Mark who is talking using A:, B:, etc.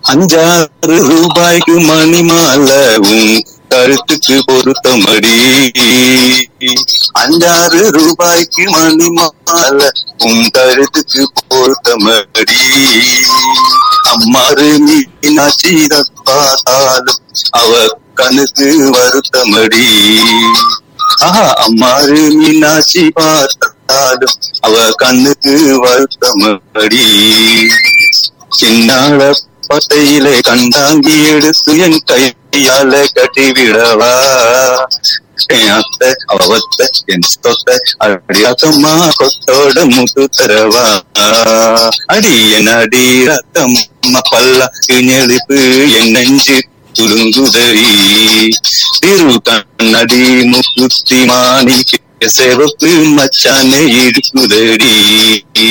A: அஞ்சாறு ரூபாய்க்கு மணி மாலை உன் கருத்துக்கு பொருத்தமடி அஞ்சாறு ரூபாய்க்கு மணி மாலை உன் கருத்துக்கு பொருத்தமடி அம்மாறு மீனாட்சி பார்த்தாலும் அவ கண்ணுக்கு வருத்தமடி ஆஹா அம்மாறு மீனாட்சி பார்த்தாலும் அவ கண்ணுக்கு வருத்தமடி சின்னாள பட்டையிலே கண்டாங்கி எடுத்து என் கையால கட்டிவிடவா என் அத்தை அவத்த என் சொத்த அடியாத்தம்மா கொத்தோட முட்டு தரவா அடி என் அடி ரத்தம்மா பல்லா கிணெழுப்பு என் நெஞ்சு துருங்குதறி திரு கண்ணடி முக்குத்தி மாணி சிவப்பு மச்சானை இடுக்குதடி